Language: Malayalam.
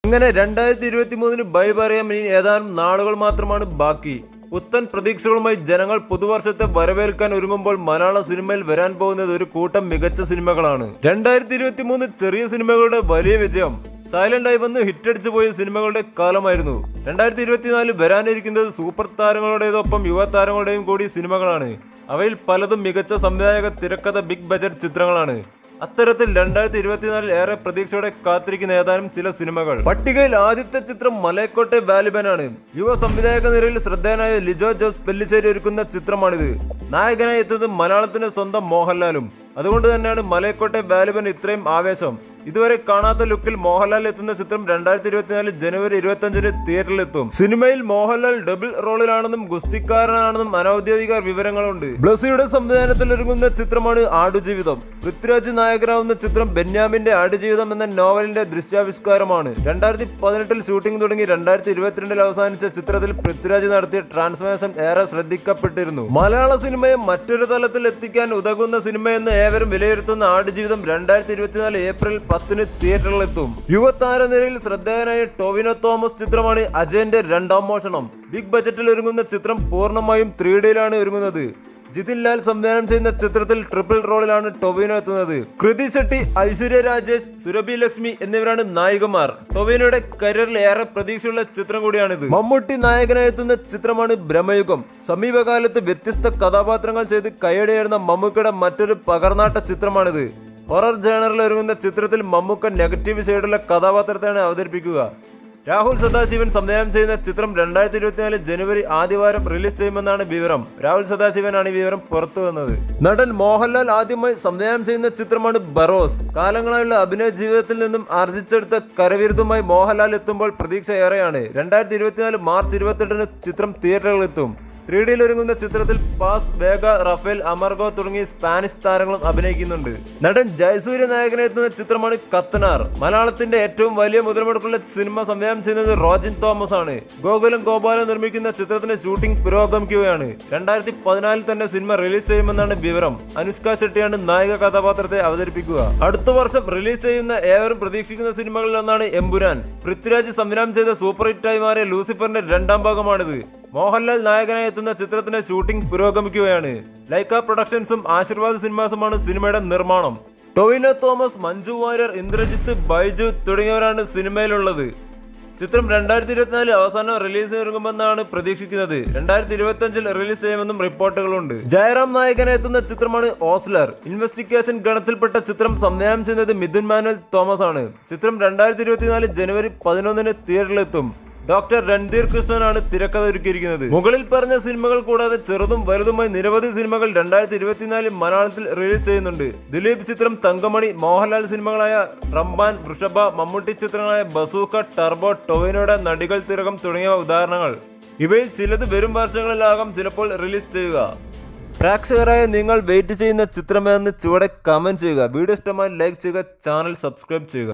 അങ്ങനെ രണ്ടായിരത്തി ഇരുപത്തി മൂന്നിന് ബൈ പറയാൻ ഇനി ഏതാനും നാളുകൾ മാത്രമാണ് ബാക്കി പുത്തൻ പ്രതീക്ഷകളുമായി ജനങ്ങൾ പുതുവർഷത്തെ വരവേൽക്കാൻ ഒരുങ്ങുമ്പോൾ മലയാള സിനിമയിൽ വരാൻ പോകുന്നത് ഒരു കൂട്ടം മികച്ച സിനിമകളാണ് രണ്ടായിരത്തി ഇരുപത്തി മൂന്ന് ചെറിയ സിനിമകളുടെ വലിയ വിജയം സൈലന്റ് ആയി വന്ന് ഹിറ്റടിച്ചു പോയ സിനിമകളുടെ കാലമായിരുന്നു രണ്ടായിരത്തി ഇരുപത്തിനാല് വരാനിരിക്കുന്നത് സൂപ്പർ താരങ്ങളുടേതൊപ്പം യുവ താരങ്ങളുടെയും കൂടി സിനിമകളാണ് അവയിൽ പലതും മികച്ച സംവിധായക തിരക്കഥ ബിഗ് ബജറ്റ് ചിത്രങ്ങളാണ് അത്തരത്തിൽ രണ്ടായിരത്തി ഇരുപത്തിനാലിൽ ഏറെ പ്രതീക്ഷയോടെ കാത്തിരിക്കുന്ന ഏതാനും ചില സിനിമകൾ പട്ടികയിൽ ആദ്യത്തെ ചിത്രം മലയക്കോട്ടെ വാലിബനാണ് യുവ സംവിധായക നിരയിൽ ശ്രദ്ധേയനായ ലിജോ ജോസ് പെല്ലിശ്ശേരി ഒരുക്കുന്ന ചിത്രമാണിത് നായകനായി എത്തുന്നത് മലയാളത്തിന്റെ സ്വന്തം മോഹൻലാലും അതുകൊണ്ട് തന്നെയാണ് മലയക്കോട്ടെ വാലിബൻ ഇത്രയും ആവേശം ഇതുവരെ കാണാത്ത ലുക്കിൽ മോഹൻലാൽ എത്തുന്ന ചിത്രം രണ്ടായിരത്തി ഇരുപത്തിനാല് ജനുവരി ഇരുപത്തി അഞ്ചിന് തിയേറ്ററിലെത്തും സിനിമയിൽ മോഹൻലാൽ ഡബിൾ റോളിലാണെന്നും ഗുസ്തിക്കാരനാണെന്നും അനൌദ്യോഗിക വിവരങ്ങളുണ്ട് ബ്ലസിയുടെ സംവിധാനത്തിൽ ഒരുങ്ങുന്ന ചിത്രമാണ് ആടുജീവിതം പൃഥ്വിരാജ് നായകനാവുന്ന ചിത്രം ബെന്യാമിന്റെ ആടുജീവിതം എന്ന നോവലിന്റെ ദൃശ്യാവിഷ്കാരമാണ് രണ്ടായിരത്തി പതിനെട്ടിൽ ഷൂട്ടിംഗ് തുടങ്ങി രണ്ടായിരത്തി ഇരുപത്തിരണ്ടിൽ അവസാനിച്ച ചിത്രത്തിൽ പൃഥ്വിരാജ് നടത്തിയ ട്രാൻസ്ഫോർമേഷൻ ഏറെ ശ്രദ്ധിക്കപ്പെട്ടിരുന്നു മലയാള സിനിമയെ മറ്റൊരു തലത്തിൽ എത്തിക്കാൻ ഉതകുന്ന സിനിമയെന്ന് ഏവരും വിലയിരുത്തുന്ന ആടുജീവിതം രണ്ടായിരത്തി ഇരുപത്തിനാല് ഏപ്രിൽ പത്തിന് തിയേറ്ററിലെത്തും യുവതാരനിരയിൽ ശ്രദ്ധേയനായ ടോവിനോ തോമസ് ചിത്രമാണ് അജയന്റെ രണ്ടാം മോഷണം ബിഗ് ബജറ്റിൽ ഒരുങ്ങുന്ന ചിത്രം പൂർണ്ണമായും ത്രീ ഡിയിലാണ് ഒരുങ്ങുന്നത് ജിതിൻ ലാൽ സംവിധാനം ചെയ്യുന്ന ചിത്രത്തിൽ ട്രിപ്പിൾ റോളിലാണ് ടൊവിനോ എത്തുന്നത് കൃതി ശെട്ടി ഐശ്വര്യ രാജേഷ് സുരഭി ലക്ഷ്മി എന്നിവരാണ് നായികമാർ ടൊവിനോയുടെ കരിയറിൽ ഏറെ പ്രതീക്ഷയുള്ള ചിത്രം കൂടിയാണിത് മമ്മൂട്ടി നായകനായി എത്തുന്ന ചിത്രമാണ് ബ്രഹ്മയുഗം സമീപകാലത്ത് വ്യത്യസ്ത കഥാപാത്രങ്ങൾ ചെയ്ത് കൈയടിയായിരുന്ന മമ്മൂക്കയുടെ മറ്റൊരു പകർന്നാട്ട ചിത്രമാണിത് ഹൊറർ ജേണറിൽ ഒരുങ്ങുന്ന ചിത്രത്തിൽ മമ്മൂക്ക നെഗറ്റീവ് ഷെയ്ഡുള്ള കഥാപാത്രത്തെയാണ് അവതരിപ്പിക്കുക രാഹുൽ സദാശിവൻ സംവിധാനം ചെയ്യുന്ന ചിത്രം രണ്ടായിരത്തി ഇരുപത്തിനാല് ജനുവരി ആദ്യവാരം റിലീസ് ചെയ്യുമെന്നാണ് വിവരം രാഹുൽ സദാശിവനാണ് ഈ വിവരം പുറത്തു വന്നത് നടൻ മോഹൻലാൽ ആദ്യമായി സംവിധാനം ചെയ്യുന്ന ചിത്രമാണ് ബറോസ് കാലങ്ങളായുള്ള അഭിനയ ജീവിതത്തിൽ നിന്നും ആർജിച്ചെടുത്ത കരവിരുതുമായി മോഹൻലാൽ എത്തുമ്പോൾ പ്രതീക്ഷ ഏറെയാണ് രണ്ടായിരത്തി ഇരുപത്തിനാല് മാർച്ച് ഇരുപത്തെട്ടിന് ചിത്രം തിയേറ്ററുകളിലെത്തും ത്രീ ഡിയിൽ ഒരുങ്ങുന്ന ചിത്രത്തിൽ പാസ് വേഗ റഫേൽ അമർഗോ തുടങ്ങിയ സ്പാനിഷ് താരങ്ങളും അഭിനയിക്കുന്നുണ്ട് നടൻ ജയസൂര്യ നായകനെത്തുന്ന ചിത്രമാണ് കത്തനാർ മലയാളത്തിന്റെ ഏറ്റവും വലിയ മുതൽമുടക്കുള്ള സിനിമ സംവിധാനം ചെയ്യുന്നത് റോജിൻ തോമസ് ആണ് ഗോകുലം ഗോപാലൻ നിർമ്മിക്കുന്ന ചിത്രത്തിന്റെ ഷൂട്ടിംഗ് പുരോഗമിക്കുകയാണ് രണ്ടായിരത്തി പതിനാലിൽ തന്നെ സിനിമ റിലീസ് ചെയ്യുമെന്നാണ് വിവരം അനുഷ്ക ശെട്ടിയാണ് നായിക കഥാപാത്രത്തെ അവതരിപ്പിക്കുക അടുത്ത വർഷം റിലീസ് ചെയ്യുന്ന ഏവരും പ്രതീക്ഷിക്കുന്ന സിനിമകളിൽ ഒന്നാണ് എമ്പുരാൻ പൃഥ്വിരാജ് സംവിധാനം ചെയ്ത സൂപ്പർ ഹിറ്റായി മാറിയ ലൂസിഫറിന്റെ രണ്ടാം ഭാഗമാണിത് മോഹൻലാൽ നായകനായി എത്തുന്ന ചിത്രത്തിന്റെ ഷൂട്ടിംഗ് പുരോഗമിക്കുകയാണ് ലൈക്ക പ്രൊഡക്ഷൻസും ആശീർവാദ് സിനിമാസുമാണ് സിനിമയുടെ നിർമ്മാണം ടൊവിനോ തോമസ് മഞ്ജു വാര്യർ ഇന്ദ്രജിത്ത് ബൈജു തുടങ്ങിയവരാണ് സിനിമയിലുള്ളത് ചിത്രം രണ്ടായിരത്തി ഇരുപത്തിനാല് അവസാനം റിലീസ് ഒരുങ്ങുമെന്നാണ് പ്രതീക്ഷിക്കുന്നത് രണ്ടായിരത്തി ഇരുപത്തി അഞ്ചിൽ റിലീസ് ചെയ്യുമെന്നും റിപ്പോർട്ടുകളുണ്ട് ജയറാം നായകനെ എത്തുന്ന ചിത്രമാണ് ഓസ്ലർ ഇൻവെസ്റ്റിഗേഷൻ ഗണത്തിൽപ്പെട്ട ചിത്രം സംവിധാനം ചെയ്യുന്നത് മിഥുൻ മാനുവൽ തോമസ് ആണ് ചിത്രം രണ്ടായിരത്തി ഇരുപത്തിനാല് ജനുവരി പതിനൊന്നിന് തിയേറ്ററിലെത്തും ഡോക്ടർ രൺധീർ കൃഷ്ണനാണ് തിരക്കഥ ഒരുക്കിയിരിക്കുന്നത് മുകളിൽ പറഞ്ഞ സിനിമകൾ കൂടാതെ ചെറുതും വലുതുമായി നിരവധി സിനിമകൾ രണ്ടായിരത്തി ഇരുപത്തിനാലിൽ മലയാളത്തിൽ റിലീസ് ചെയ്യുന്നുണ്ട് ദിലീപ് ചിത്രം തങ്കമണി മോഹൻലാൽ സിനിമകളായ റംബാൻ വൃഷഭ മമ്മൂട്ടി ചിത്രങ്ങളായ ബസൂക്ക ടർബോ ടൊവിനോയുടെ നടികൾ തിരകം തുടങ്ങിയവ ഉദാഹരണങ്ങൾ ഇവയിൽ ചിലത് വരും വർഷങ്ങളിലാകാം ചിലപ്പോൾ റിലീസ് ചെയ്യുക പ്രേക്ഷകരായ നിങ്ങൾ വെയിറ്റ് ചെയ്യുന്ന ചിത്രമേതെന്ന് ചുവടെ കമന്റ് ചെയ്യുക വീഡിയോ ഇഷ്ടമായി ലൈക്ക് ചെയ്യുക ചാനൽ സബ്സ്ക്രൈബ് ചെയ്യുക